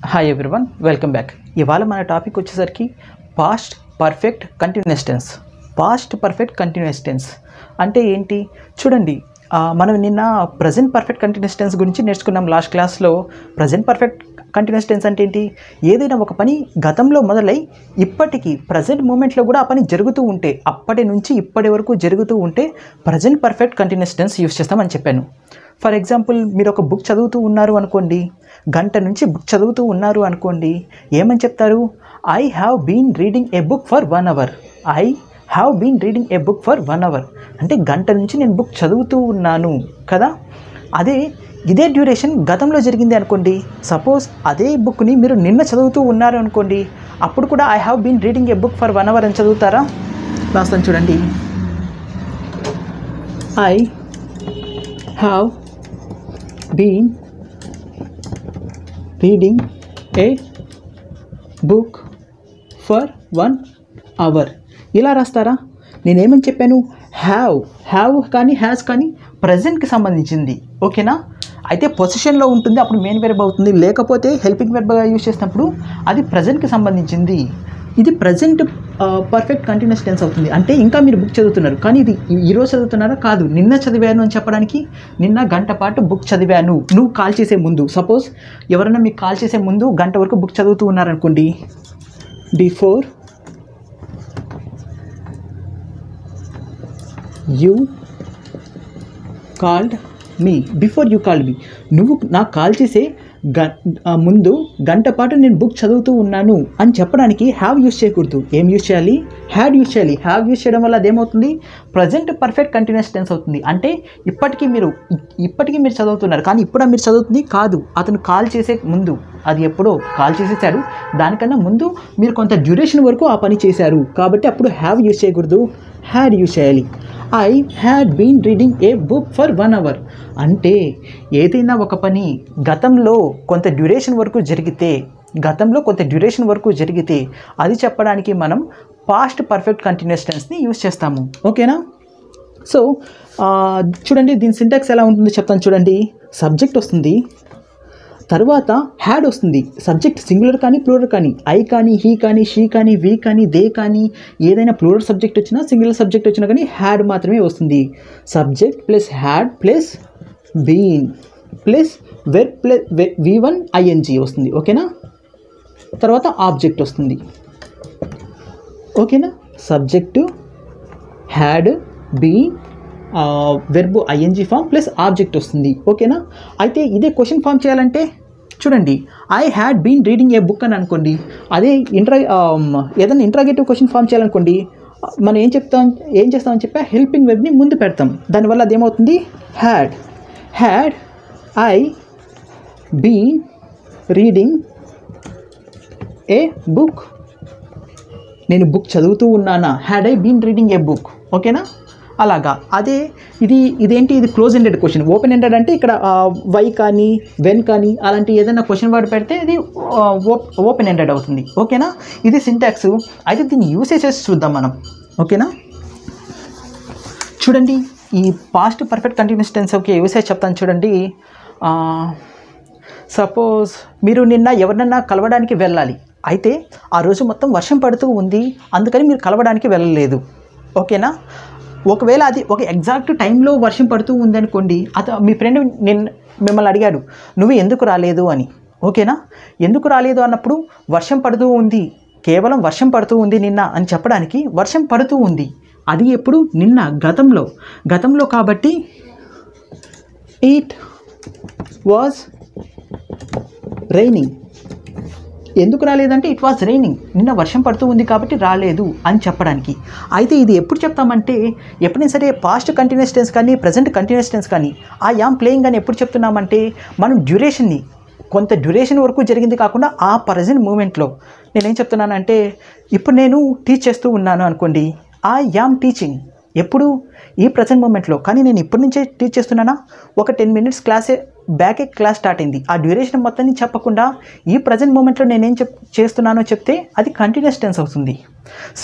hi everyone welcome back ఇవాళ మన topic వచ్చేసరికి past perfect continuous tense past perfect continuous tense అంటే ఏంటి చూడండి ఆ, మనం నిన్న ప్రజెంట్ పర్ఫెక్ట్ కంటిన్యూస్ టెన్స్ గురించి నేర్చుకున్నాం లాస్ట్ క్లాస్లో ప్రజెంట్ పర్ఫెక్ట్ కంటిన్యూస్ టెన్స్ అంటే ఏంటి ఏదైనా ఒక పని గతంలో మొదలై ఇప్పటికీ ప్రజెంట్ మూమెంట్లో కూడా ఆ పని జరుగుతూ ఉంటే అప్పటి నుంచి ఇప్పటి వరకు జరుగుతూ ఉంటే present perfect continuous tense use చేస్తామని చెప్పాను ఫర్ ఎగ్జాంపుల్ మీరు ఒక బుక్ చదువుతూ ఉన్నారు అనుకోండి గంట నుంచి బుక్ చదువుతూ ఉన్నారు అనుకోండి ఏమని చెప్తారు I have been reading a book for one hour I have been reading a book for one hour అంటే గంట నుంచి నేను బుక్ చదువుతూ ఉన్నాను కదా అదే ఇదే డ్యూరేషన్ గతంలో జరిగింది అనుకోండి సపోజ్ అదే బుక్ని మీరు నిన్న చదువుతూ ఉన్నారు అనుకోండి అప్పుడు కూడా I have been reading a book for one hour అని చదువుతారా రాస్తాను చూడండి I have been reading a book for one hour ఇలా రాస్తారా నేనేమని చెప్పాను హ్యావ్ హ్యావ్ కానీ హ్యాస్ కానీ ప్రజెంట్కి సంబంధించింది ఓకేనా అయితే పొజిషన్లో ఉంటుంది అప్పుడు మెయిన్ వెర్బ్ అవుతుంది లేకపోతే హెల్పింగ్ వెర్బ్గా యూజ్ చేసినప్పుడు అది ప్రజెంట్కి సంబంధించింది ఇది ప్రజెంట్ పర్ఫెక్ట్ కంటిన్యూస్ టెన్స్ అవుతుంది అంటే ఇంకా మీరు బుక్ చదువుతున్నారు కానీ ఇది ఈ- ఈరోజు చదువుతున్నారా కాదు నిన్న చదివాను అని చెప్పడానికి నిన్న గంట పాటు బుక్ చదివాను నువ్వు కాల్ చేసే ముందు సపోజ్ ఎవరైనా మీకు కాల్ చేసే ముందు గంట వరకు బుక్ చదువుతూ ఉన్నారనుకోండి before you called me before you called me నువ్వు నాకు కాల్ చేసే గ ఆ ముందు గంట పాటు నేను బుక్ చదువుతూ ఉన్నాను అని చెప్పడానికి హ్యావ్ యూస్ చేయకూడదు ఏం యూస్ చేయాలి హ్యాడ్ యూస్ చేయాలి హ్యావ్ యూస్ చేయడం వల్ల అదేమవుతుంది ప్రజెంట్ పర్ఫెక్ట్ కంటిన్యూస్ టెన్స్ అవుతుంది అంటే ఇప్పటికీ మీరు ఇప్పటికీ మీరు చదువుతున్నారు కానీ ఇప్పుడు మీరు చదువుతుంది కాదు అతను కాల్ చేసే ముందు అది ఎప్పుడో కాల్ చేసేసాడు దానికన్నా ముందు మీరు కొంత డ్యూరేషన్ వరకు ఆ పని చేశారు కాబట్టి అప్పుడు హ్యావ్ యూస్ చేయకూడదు హ్యాడ్ యూస్ చేయాలి I had been reading a book for one hour అంటే ఏదైనా ఒక పని గతంలో కొంత డ్యూరేషన్ వరకు జరిగితే గతంలో కొంత డ్యూరేషన్ వరకు జరిగితే అది చెప్పడానికి మనం పాస్ట్ పర్ఫెక్ట్ కంటిన్యూస్ టెన్స్ని యూస్ చేస్తాము ఓకేనా సో ఆ, చూడండి దీని సింటాక్స్ ఎలా ఉంటుందో చెప్తాను చూడండి సబ్జెక్ట్ వస్తుంది తర్వాత హ్యాడ్ వస్తుంది సబ్జెక్ట్ సింగులర్ కానీ ప్లూరల్ కానీ ఐ కానీ హీ కానీ షీ కానీ వీ కానీ దే కానీ ఏదైనా ప్లూరల్ సబ్జెక్ట్ వచ్చినా సింగులర్ సబ్జెక్ట్ వచ్చినా కానీ హ్యాడ్ మాత్రమే వస్తుంది subject plus had plus been plus verb plus V one ING వస్తుంది ఓకేనా తర్వాత ఆబ్జెక్ట్ వస్తుంది ఓకేనా subject had be verb ING form plus object వస్తుంది ఓకేనా అయితే ఇదే క్వశ్చన్ ఫామ్ చేయాలంటే చూడండి I had been reading a book అని అనుకోండి అదే ఇంట్రా ఏదైనా ఇంట్రాగేటివ్ క్వశ్చన్ ఫామ్ చేయాలనుకోండి మనం ఏం చెప్తాం ఏం చేస్తామని చెప్పి హెల్పింగ్ వెబ్ని ముందు పెడతాం దానివల్ల అదేమవుతుంది had had I been reading a book నేను బుక్ చదువుతూ ఉన్నానా had I been reading a book ఓకేనా అలాగా అదే ఇది ఇదేంటి ఇది close ended question open ended అంటే ఇక్కడ వై కానీ వెన్ కానీ అలాంటి ఏదైనా క్వశ్చన్ వర్డ్ పెడితే ఇది ఓపెన్ ఎండెడ్ అవుతుంది ఓకేనా ఇది సింటాక్స్ అయితే దీని యూసేజెస్ చూద్దాం మనం ఓకేనా చూడండి ఈ past perfect continuous tense okay usage చెప్తాను చూడండి సపోజ్ మీరు నిన్న ఎవరినన్నా కలవడానికి వెళ్ళాలి అయితే ఆ రోజు మొత్తం వర్షం పడుతూ ఉంది అందుకని మీరు కలవడానికి వెళ్ళలేదు ఓకేనా ఒకవేళ అది ఒక ఎగ్జాక్ట్ టైంలో వర్షం పడుతూ ఉంది అనుకోండి అత మీ ఫ్రెండ్ నిన్న మిమ్మల్ని అడిగాడు నువ్వు ఎందుకు రాలేదు అని ఓకేనా ఎందుకు రాలేదు అన్నప్పుడు వర్షం పడుతూ ఉంది కేవలం వర్షం పడుతూ ఉంది నిన్న అని చెప్పడానికి వర్షం పడుతూ ఉంది అది ఎప్పుడు నిన్న గతంలో గతంలో కాబట్టి ఇట్ వాజ్ రైనింగ్ ఎందుకు రాలేదంటే ఇట్ వాజ్ రైనింగ్ నిన్న వర్షం పడుతూ ఉంది కాబట్టి రాలేదు అని చెప్పడానికి అయితే ఇది ఎప్పుడు చెప్తామంటే ఎప్పుడైనా సరే పాస్ట్ కంటిన్యూస్ టెన్స్ కానీ ప్రజెంట్ కంటిన్యూస్ టెన్స్ కానీ ఆ యామ్ ప్లేయింగ్ అని ఎప్పుడు చెప్తున్నామంటే మనం డ్యూరేషన్ని కొంత డ్యూరేషన్ వరకు జరిగింది కాకుండా ఆ ప్రజెంట్ మూమెంట్లో నేనేం చెప్తున్నానంటే ఇప్పుడు నేను టీచ్ చేస్తూ ఉన్నాను అనుకోండి ఆ యామ్ టీచింగ్ ఎప్పుడు ఈ ప్రజెంట్ మూమెంట్లో కానీ నేను ఇప్పటి నుంచే టీచ్ చేస్తున్నానా ఒక టెన్ మినిట్స్ క్లాసే బ్యాకే క్లాస్ స్టార్ట్ అయింది ఆ డ్యూరేషన్ మొత్తాన్ని చెప్పకుండా ఈ ప్రజెంట్ మూమెంట్లో నేనేం చెప్ చేస్తున్నానో చెప్తే అది కంటిన్యూస్ టెన్స్ అవుతుంది సో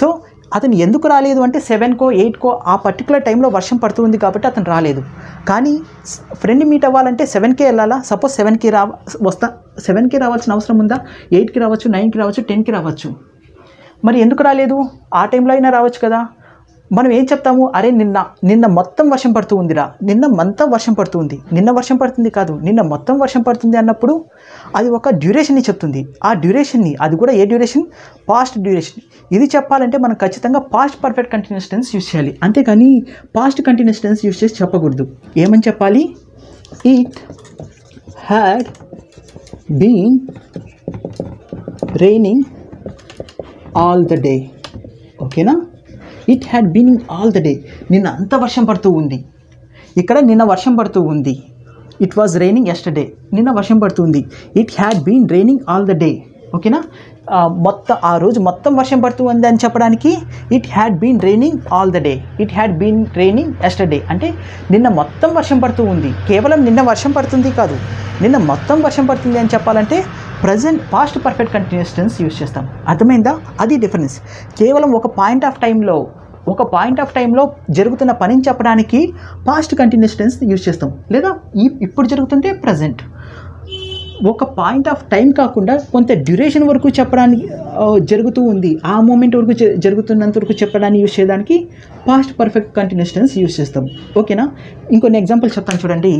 అతను ఎందుకు రాలేదు అంటే సెవెన్కో ఎయిట్కో ఆ పర్టికులర్ టైంలో వర్షం పడుతుంది కాబట్టి అతను రాలేదు కానీ ఫ్రెండ్ మీట్ అవ్వాలంటే సెవెన్కే వెళ్ళాలా సపోజ్ సెవెన్కి రా వస్తా సెవెన్కి రావాల్సిన అవసరం ఉందా ఎయిట్కి రావచ్చు నైన్కి రావచ్చు టెన్కి రావచ్చు మరి ఎందుకు రాలేదు ఆ టైంలో అయినా రావచ్చు కదా మనం ఏం చెప్తాము అరే నిన్న నిన్న మొత్తం వర్షం పడుతూ ఉందిరా నిన్న మొత్తం వర్షం పడుతుంది నిన్న వర్షం పడుతుంది కాదు నిన్న మొత్తం వర్షం పడుతుంది అన్నప్పుడు అది ఒక డ్యూరేషన్ని చెప్తుంది ఆ డ్యూరేషన్ని అది కూడా ఏ డ్యూరేషన్ పాస్ట్ డ్యూరేషన్ ఇది చెప్పాలంటే మనం ఖచ్చితంగా past perfect continuous tense use చేయాలి అంతేకాని పాస్ట్ కంటిన్యూస్ టెన్స్ యూస్ చేసి చెప్పకూడదు ఏమని చెప్పాలి it had been raining all the day ఓకేనా it had been all the day నిన్న అంత వర్షం పడుతూ ఉంది ఇక్కడ నిన్న వర్షం పడుతూ ఉంది ఇట్ వాజ్ రైనింగ్ ఎస్టర్డే నిన్న వర్షం పడుతుంది it had been raining all the day ఓకేనా ఆ, మొత్తం ఆ రోజు మొత్తం వర్షం పడుతూ ఉంది అని చెప్పడానికి it had been raining all the day it had been raining yesterday అంటే నిన్న మొత్తం వర్షం పడుతూ ఉంది కేవలం నిన్న వర్షం పడుతుంది కాదు నిన్న మొత్తం వర్షం పడుతుంది అని చెప్పాలంటే present past perfect continuous tense use చేస్తాం అర్థమైందా అది డిఫరెన్స్ కేవలం ఒక పాయింట్ ఆఫ్ టైంలో ఒక పాయింట్ ఆఫ్ టైంలో జరుగుతున్న పనిని చెప్పడానికి పాస్ట్ కంటిన్యూస్ టెన్స్ యూస్ చేస్తాం లేదా ఈ ఇప్పుడు జరుగుతుంటే ప్రజెంట్ ఒక పాయింట్ ఆఫ్ టైం కాకుండా కొంత డ్యూరేషన్ వరకు చెప్పడానికి ఆ, జరుగుతూ ఉంది ఆ మూమెంట్ వరకు జ- జరుగుతున్నంత వరకు చెప్పడానికి యూస్ చేయడానికి past perfect continuous tense use చేస్తాం ఓకేనా ఇంకొన్ని ఎగ్జాంపుల్ చెప్తాను చూడండి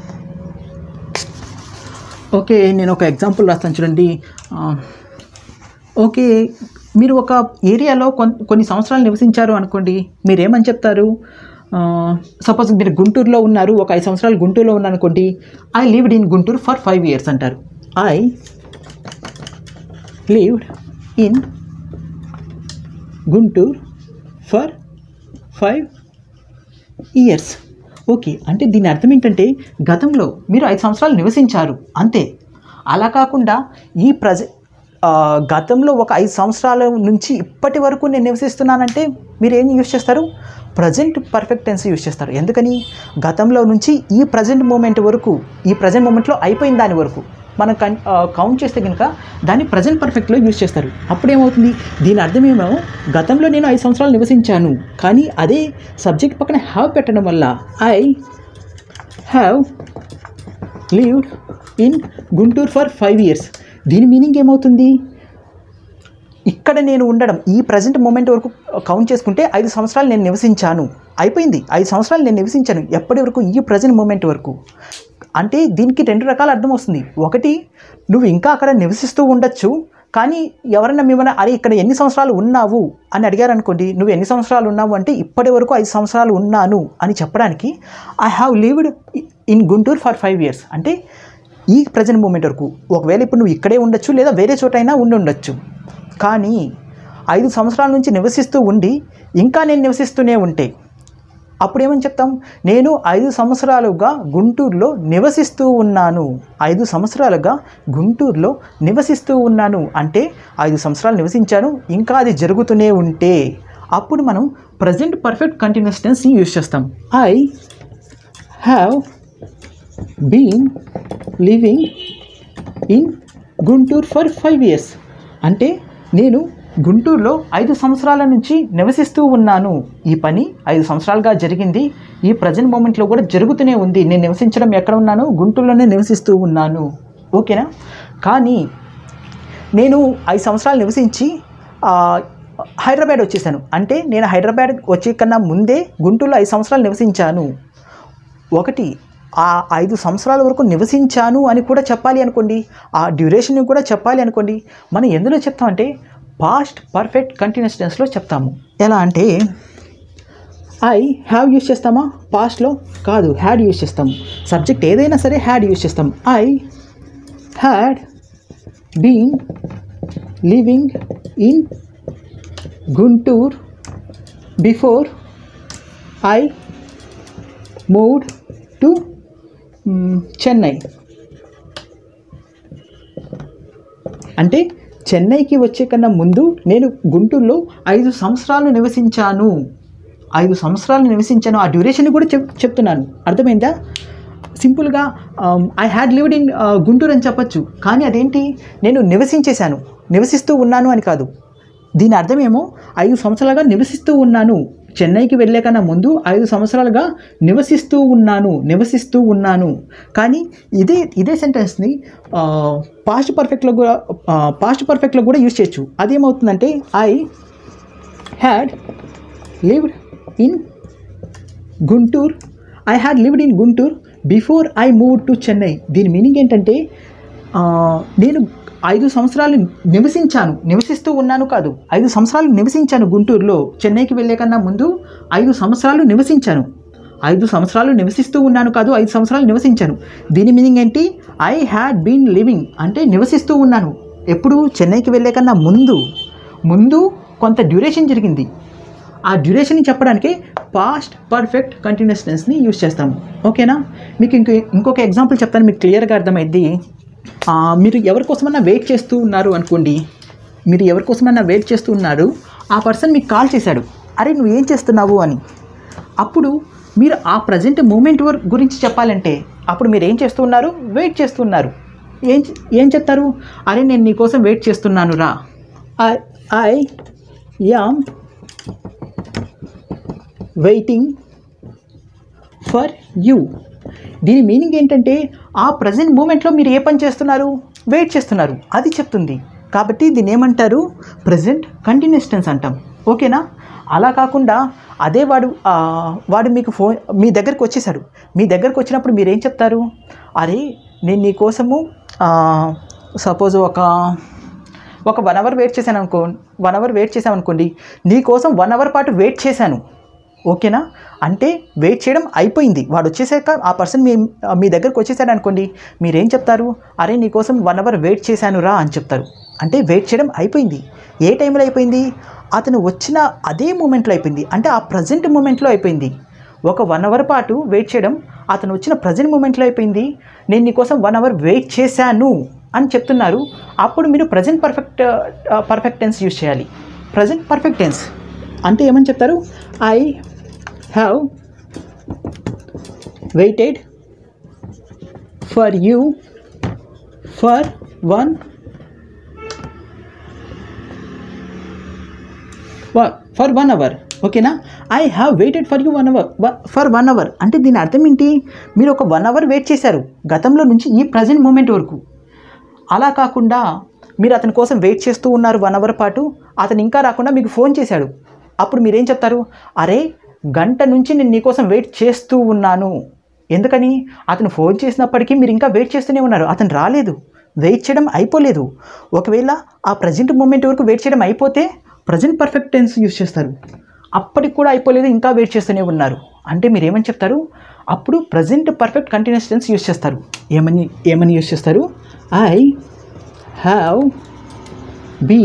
ఓకే నేను ఒక ఎగ్జాంపుల్ రాస్తాను చూడండి ఆ, ఓకే మీరు ఒక ఏరియాలో కొన్ కొన్ని సంవత్సరాలు నివసించారు అనుకోండి మీరు ఏమని చెప్తారు సపోజ్ మీరు గుంటూరులో ఉన్నారు ఒక ఐదు సంవత్సరాలు గుంటూరులో ఉన్నారు అనుకోండి I lived in Guntur for five years అంటారు I lived in Guntur for five years okay అంటే దీని అర్థం ఏంటంటే గతంలో మీరు ఐదు సంవత్సరాలు నివసించారు అంతే అలా కాకుండా ఈ ప్రజ ఆ, గతంలో ఒక ఐదు సంవత్సరాల నుంచి ఇప్పటి వరకు నేను నివసిస్తున్నానంటే మీరు ఏం యూస్ చేస్తారు ప్రజెంట్ పర్ఫెక్ట్ టెన్స్ యూస్ చేస్తారు ఎందుకని గతంలో నుంచి ఈ ప్రజెంట్ మూమెంట్ వరకు ఈ ప్రజెంట్ మూమెంట్లో అయిపోయిన దాని వరకు మనం కన్ కౌంట్ చేస్తే కనుక దాన్ని ప్రజెంట్ పర్ఫెక్ట్లో యూస్ చేస్తారు అప్పుడు ఏమవుతుంది దీని అర్థమేమో గతంలో నేను ఐదు సంవత్సరాలు నివసించాను కానీ అదే సబ్జెక్ట్ పక్కన హ్యావ్ పెట్టడం వల్ల I have lived in Guntur for five years దీని మీనింగ్ ఏమవుతుంది ఇక్కడ నేను ఉండడం ఈ ప్రజెంట్ మూమెంట్ వరకు కౌంట్ చేసుకుంటే ఐదు సంవత్సరాలు నేను నివసించాను అయిపోయింది ఐదు సంవత్సరాలు నేను నివసించాను ఎప్పటి వరకు ఈ ప్రజెంట్ మూమెంట్ వరకు అంటే దీనికి రెండు రకాల అర్థం వస్తుంది ఒకటి నువ్వు ఇంకా అక్కడ నివసిస్తూ ఉండొచ్చు కానీ ఎవరైనా మిమ్మల్ని అరే ఇక్కడ ఎన్ని సంవత్సరాలు ఉన్నావు అని అడిగారు అనుకోండి నువ్వు ఎన్ని సంవత్సరాలు ఉన్నావు అంటే ఇప్పటి వరకు ఐదు సంవత్సరాలు ఉన్నాను అని చెప్పడానికి I have lived in Guntur for five years అంటే ఈ ప్రజెంట్ మూమెంట్ వరకు ఒకవేళ ఇప్పుడు నువ్వు ఇక్కడే ఉండొచ్చు లేదా వేరే చోటైనా ఉండి ఉండొచ్చు కానీ ఐదు సంవత్సరాల నుంచి నివసిస్తూ ఉండి ఇంకా నేను నివసిస్తూనే ఉంటే అప్పుడు ఏమని చెప్తాం నేను ఐదు సంవత్సరాలుగా గుంటూరులో నివసిస్తూ ఉన్నాను ఐదు సంవత్సరాలుగా గుంటూరులో నివసిస్తూ ఉన్నాను అంటే ఐదు సంవత్సరాలు నివసించాను ఇంకా అది జరుగుతూనే ఉంటే అప్పుడు మనం ప్రజెంట్ పర్ఫెక్ట్ కంటిన్యూస్ టెన్స్ని యూజ్ చేస్తాం I have been living in Guntur for five years అంటే నేను గుంటూరులో ఐదు సంవత్సరాల నుంచి నివసిస్తూ ఉన్నాను ఈ పని ఐదు సంవత్సరాలుగా జరిగింది ఈ ప్రజెంట్ మూమెంట్లో కూడా జరుగుతూనే ఉంది నేను నివసించడం ఎక్కడ ఉన్నాను గుంటూరులోనే నివసిస్తూ ఉన్నాను ఓకేనా కానీ నేను ఐదు సంవత్సరాలు నివసించి ఆ, హైదరాబాద్ వచ్చేసాను అంటే నేను హైదరాబాద్ వచ్చే కన్నా ముందే గుంటూరులో ఐదు సంవత్సరాలు నివసించాను ఒకటి ఆ ఐదు సంవత్సరాల వరకు నివసించాను అని కూడా చెప్పాలి అనుకోండి ఆ డ్యూరేషన్ కూడా చెప్పాలి అనుకోండి మనం ఎందులో చెప్తామంటే పాస్ట్ పర్ఫెక్ట్ కంటిన్యూస్ టెన్స్లో చెప్తాము ఎలా అంటే ఐ హ్యావ్ యూస్ చేస్తామా పాస్ట్లో కాదు హ్యాడ్ యూస్ చేస్తాము సబ్జెక్ట్ ఏదైనా సరే హ్యాడ్ యూస్ చేస్తాం I had been living in Guntur before I moved to Chennai అంటే చెన్నైకి వచ్చే కన్నా ముందు నేను గుంటూరులో ఐదు సంవత్సరాలు నివసించాను ఐదు సంవత్సరాలు నివసించాను ఆ డ్యూరేషన్ కూడా చెప్ చెప్తున్నాను అర్థమైందా సింపుల్గా I had lived in Guntur అని చెప్పొచ్చు కానీ అదేంటి నేను నివసించేశాను నివసిస్తూ ఉన్నాను అని కాదు దీని అర్థమేమో ఐదు సంవత్సరాలుగా నివసిస్తూ ఉన్నాను చెన్నైకి వెళ్ళే కన్నా ముందు ఐదు సంవత్సరాలుగా నివసిస్తూ ఉన్నాను నివసిస్తూ ఉన్నాను కానీ ఇదే ఇదే సెంటెన్స్ని పాస్ట్ పర్ఫెక్ట్లో కూడా పాస్ట్ పర్ఫెక్ట్లో కూడా యూజ్ చేయొచ్చు అదేమవుతుందంటే I had lived in Guntur I had lived in Guntur before I move to Chennai దీని మీనింగ్ ఏంటంటే ఆ, నేను ఐదు సంవత్సరాలు నివసించాను నివసిస్తూ ఉన్నాను కాదు ఐదు సంవత్సరాలు నివసించాను గుంటూరులో చెన్నైకి వెళ్ళే కన్నా ముందు ఐదు సంవత్సరాలు నివసించాను ఐదు సంవత్సరాలు నివసిస్తూ ఉన్నాను కాదు ఐదు సంవత్సరాలు నివసించాను దీని మీనింగ్ ఏంటి ఐ హ్యాడ్ బీన్ లివింగ్ అంటే నివసిస్తూ ఉన్నాను ఎప్పుడు చెన్నైకి వెళ్ళే కన్నా ముందు ముందు కొంత డ్యూరేషన్ జరిగింది ఆ డ్యూరేషన్ చెప్పడానికి పాస్ట్ పర్ఫెక్ట్ కంటిన్యూస్ టెన్స్ని యూజ్ చేస్తాము ఓకేనా మీకు ఇంకో ఇంకొక ఎగ్జాంపుల్ చెప్తాను మీకు క్లియర్గా అర్థమైంది ఆ, మీరు ఎవరి కోసమన్నా వెయిట్ చేస్తూ ఉన్నారు అనుకోండి మీరు ఎవరి కోసమన్నా వెయిట్ చేస్తూ ఉన్నారు ఆ పర్సన్ మీకు కాల్ చేశాడు అరే నువ్వు ఏం చేస్తున్నావు అని అప్పుడు మీరు ఆ ప్రజెంట్ మూమెంట్ వర్ గురించి చెప్పాలంటే అప్పుడు మీరు ఏం చేస్తూ ఉన్నారు వెయిట్ చేస్తున్నారు ఏం ఏం చెప్తారు అరే నేను నీ కోసం వెయిట్ చేస్తున్నాను రా I I am waiting for you దీని మీనింగ్ ఏంటంటే ఆ ప్రజెంట్ మూమెంట్లో మీరు ఏ పని చేస్తున్నారు వెయిట్ చేస్తున్నారు అది చెప్తుంది కాబట్టి దీన్ని ఏమంటారు ప్రజెంట్ కంటిన్యూస్ టెన్స్ అంటాం ఓకేనా అలా కాకుండా అదే వాడు ఆ, వాడు మీకు ఫోన్ మీ దగ్గరికి వచ్చేసాడు మీ దగ్గరికి వచ్చినప్పుడు మీరు ఏం చెప్తారు అరే నేను నీ కోసము సపోజ్ ఒక ఒక వన్ అవర్ వెయిట్ చేశాను అనుకో వన్ అవర్ వెయిట్ చేసాం అనుకోండి నీ కోసం వన్ అవర్ పాటు వెయిట్ చేశాను ఓకేనా అంటే వెయిట్ చేయడం అయిపోయింది వాడు వచ్చేసాక ఆ పర్సన్ మీ మీ దగ్గరకు వచ్చేసాడు అనుకోండి మీరేం చెప్తారు అరే నీ కోసం వన్ అవర్ వెయిట్ చేశాను రా అని చెప్తారు అంటే వెయిట్ చేయడం అయిపోయింది ఏ టైంలో అయిపోయింది అతను వచ్చిన అదే మూమెంట్లో అయిపోయింది అంటే ఆ ప్రజెంట్ మూమెంట్లో అయిపోయింది ఒక వన్ అవర్ పాటు వెయిట్ చేయడం అతను వచ్చిన ప్రజెంట్ మూమెంట్లో అయిపోయింది నేను నీకోసం వన్ అవర్ వెయిట్ చేశాను అని చెప్తున్నారు అప్పుడు మీరు present perfect perfect tense use చేయాలి ప్రజెంట్ పర్ఫెక్ట్ టెన్స్ అంటే ఏమని చెప్తారు I have waited for you for one for one hour ఓకేనా I have waited for you one hour for one hour అంటే దీని అర్థం ఏంటి మీరు ఒక వన్ అవర్ వెయిట్ చేశారు గతంలో నుంచి ఈ ప్రజెంట్ మూమెంట్ వరకు అలా కాకుండా మీరు అతని కోసం వెయిట్ చేస్తూ ఉన్నారు వన్ అవర్ పాటు అతను ఇంకా రాకుండా మీకు ఫోన్ చేశాడు అప్పుడు మీరేం చెప్తారు అరే గంట నుంచి నేను నీకోసం వెయిట్ చేస్తూ ఉన్నాను ఎందుకని అతను ఫోన్ చేసినప్పటికీ మీరు ఇంకా వెయిట్ చేస్తూనే ఉన్నారు అతను రాలేదు వెయిట్ చేయడం అయిపోలేదు ఒకవేళ ఆ ప్రజెంట్ మూమెంట్ వరకు వెయిట్ చేయడం అయిపోతే ప్రజెంట్ పర్ఫెక్ట్ టెన్స్ యూస్ చేస్తారు అప్పటికి కూడా అయిపోలేదు ఇంకా వెయిట్ చేస్తూనే ఉన్నారు అంటే మీరు ఏమని చెప్తారు అప్పుడు present perfect continuous tense use చేస్తారు ఏమని ఏమని యూస్ చేస్తారు I have be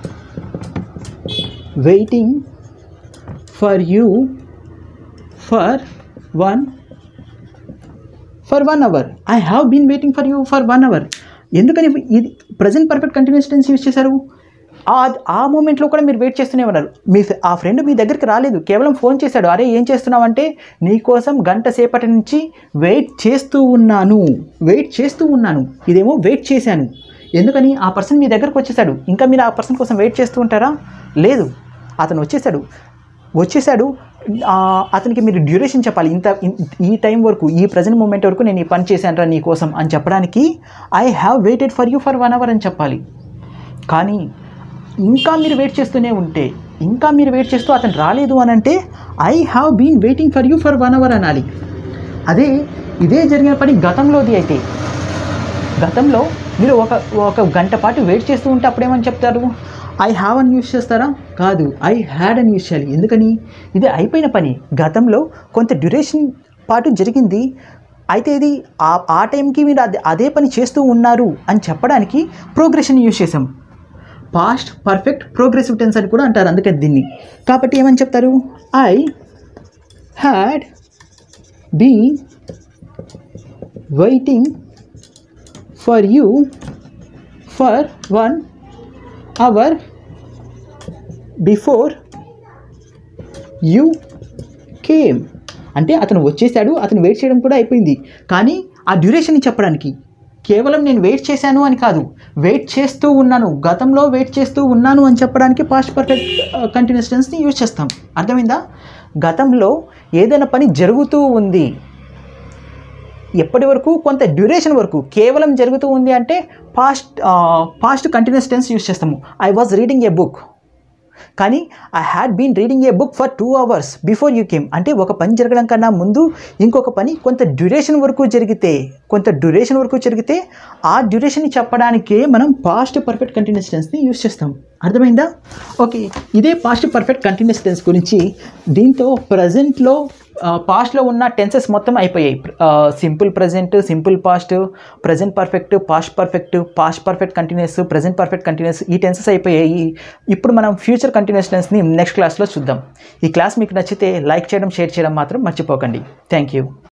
waiting for you for one for one hour I have been waiting for you for one hour ఎందుకని ఇది present perfect continuous tense use చేశారు ఆ ఆ మూమెంట్లో కూడా మీరు వెయిట్ చేస్తూనే ఉన్నారు మీ ఫ్- ఆ ఫ్రెండ్ మీ దగ్గరికి రాలేదు కేవలం ఫోన్ చేశాడు అరే ఏం చేస్తున్నావంటే నీకోసం గంట సేపటి నుంచి వెయిట్ చేస్తూ ఉన్నాను వెయిట్ చేస్తూ ఉన్నాను ఇదేమో వెయిట్ చేశాను ఎందుకని ఆ పర్సన్ మీ దగ్గరకు వచ్చేసాడు ఇంకా మీరు ఆ పర్సన్ కోసం వెయిట్ చేస్తూ ఉంటారా లేదు అతను వచ్చేసాడు వచ్చేసాడు ఆ, అతనికి మీరు డ్యూరేషన్ చెప్పాలి ఇంత ఇన్- ఈ టైం వరకు ఈ ప్రజెంట్ మూమెంట్ వరకు నేను ఈ పని చేశాను రా నీ కోసం అని చెప్పడానికి I have waited for you for one hour అని చెప్పాలి కానీ ఇంకా మీరు వెయిట్ చేస్తూనే ఉంటే ఇంకా మీరు వెయిట్ చేస్తూ అతను రాలేదు అని అంటే I have been waiting for you for one hour అనాలి అదే ఇదే జరిగిన పని గతంలోది అయితే గతంలో మీరు ఒక ఒక గంట పాటు వెయిట్ చేస్తూ ఉంటే అప్పుడేమని చెప్తారు ఐ హ్యావ్ అని యూస్ చేస్తారా కాదు ఐ హ్యాడ్ అని యూస్ చేయాలి ఎందుకని ఇది అయిపోయిన పని గతంలో కొంత డ్యూరేషన్ పాటు జరిగింది అయితే ఇది ఆ ఆ టైంకి మీరు అదే అదే పని చేస్తూ ఉన్నారు అని చెప్పడానికి ప్రోగ్రెషన్ యూస్ చేసాం పాస్ట్ పర్ఫెక్ట్ ప్రోగ్రెసివ్ టెన్స్ అని కూడా అంటారు అందుకని దీన్ని కాబట్టి ఏమని చెప్తారు I had be waiting for you for one hour before you came అంటే అతను వచ్చేసాడు అతను వెయిట్ చేయడం కూడా అయిపోయింది కానీ ఆ డ్యూరేషన్ చెప్పడానికి కేవలం నేను వెయిట్ చేశాను అని కాదు వెయిట్ చేస్తూ ఉన్నాను గతంలో వెయిట్ చేస్తూ ఉన్నాను అని చెప్పడానికి పాస్ట్ పర్ఫెక్ట్ కంటిన్యూస్ టెన్స్ని యూజ్ చేస్తాం అర్థమైందా గతంలో ఏదైనా పని జరుగుతూ ఉంది ఎప్పటి వరకు కొంత డ్యూరేషన్ వరకు కేవలం జరుగుతూ ఉంది అంటే past past continuous tense use చేస్తాము I was reading a book కానీ I had been reading a book for two hours before you came అంటే ఒక పని జరగడం కన్నా ముందు ఇంకొక పని కొంత డ్యూరేషన్ వరకు జరిగితే కొంత డ్యూరేషన్ వరకు జరిగితే ఆ డ్యూరేషన్ని చెప్పడానికే మనం పాస్ట్ పర్ఫెక్ట్ కంటిన్యూస్ టెన్స్ని యూజ్ చేస్తాం అర్థమైందా ఓకే ఇదే పాస్ట్ పర్ఫెక్ట్ కంటిన్యూస్ టెన్స్ గురించి దీంతో ప్రజెంట్లో పాస్ట్లో ఉన్న టెన్సెస్ మొత్తం అయిపోయాయి simple present simple past present perfect past perfect past perfect continuous present perfect continuous ఈ టెన్సెస్ అయిపోయాయి ఇప్పుడు మనం ఫ్యూచర్ కంటిన్యూస్ టెన్స్ని నెక్స్ట్ క్లాస్లో చూద్దాం ఈ క్లాస్ మీకు నచ్చితే లైక్ చేయడం షేర్ చేయడం మాత్రం మర్చిపోకండి థ్యాంక్ యూ